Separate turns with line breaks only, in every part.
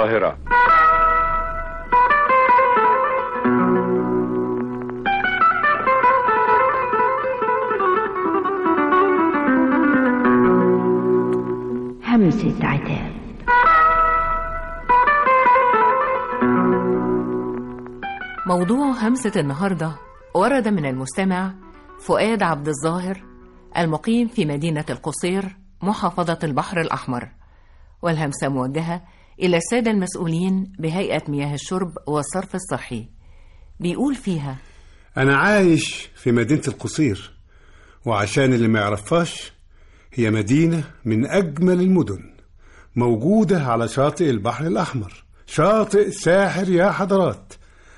القاهرة
همسة عتاب
موضوع همسة النهاردة ورد من المستمع فؤاد عبد الظاهر المقيم في مدينة القصير محافظة البحر الأحمر والهمسة موجهة إلى السادة المسؤولين بهيئة مياه الشرب والصرف الصحي بيقول فيها
أنا عايش في مدينة القصير وعشان اللي ما يعرفهاش هي مدينة من أجمل المدن موجودة على شاطئ البحر الأحمر شاطئ ساحر يا حضرات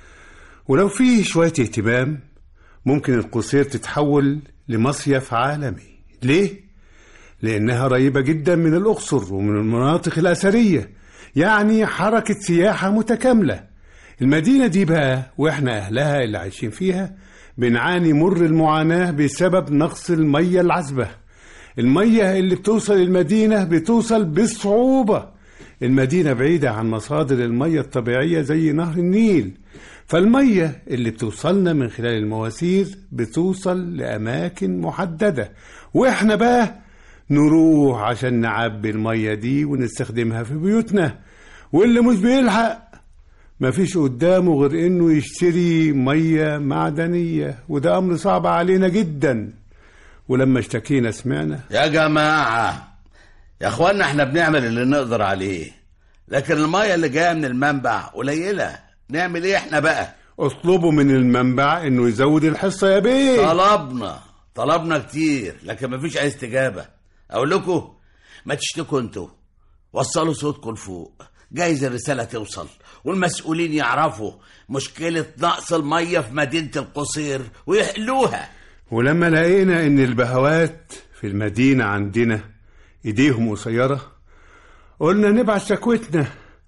ولو فيه شوية اهتمام ممكن القصير تتحول لمصيف عالمي ليه؟ لأنها قريبة جدا من الأقصر ومن المناطق الأثرية يعني حركة سياحة متكاملة المدينة دي بقى وإحنا أهلها اللي عايشين فيها بنعاني مر المعاناة بسبب نقص المية العذبة المية اللي بتوصل المدينة بتوصل بصعوبة المدينة بعيدة عن مصادر المية الطبيعية زي نهر النيل فالمية اللي بتوصلنا من خلال المواسير بتوصل لأماكن محددة وإحنا بقى نروح عشان نعبي المية دي ونستخدمها في بيوتنا واللي مش بيلحق مفيش قدامه غير انه يشتري مية معدنية وده امر صعب علينا جدا ولما اشتكينا سمعنا
يا جماعة يا اخوانا احنا بنعمل اللي نقدر عليه لكن المية اللي جاية من المنبع قليلة نعمل ايه احنا بقى
اطلبوا من المنبع انه يزود الحصة يا بيه
طلبنا طلبنا كتير لكن مفيش اي استجابة اقول لكم ما تشتكوا انتوا وصلوا صوتكم لفوق جايز الرسالة توصل والمسؤولين يعرفوا مشكلة نقص المية في مدينة القصير ويحلوها
ولما لقينا ان البهوات في المدينة عندنا ايديهم قصيرة قلنا نبعت شكوتنا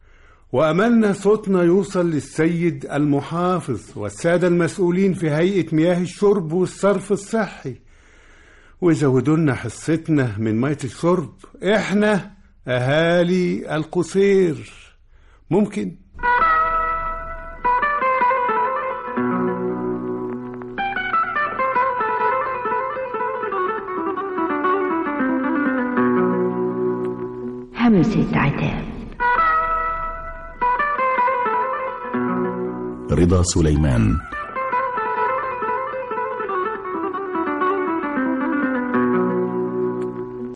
وأملنا صوتنا يوصل للسيد المحافظ والسادة المسؤولين في هيئة مياه الشرب والصرف الصحي ويزودوا لنا حصتنا من مية الشرب احنا أهالي القصير ممكن
همسة عتاب
رضا سليمان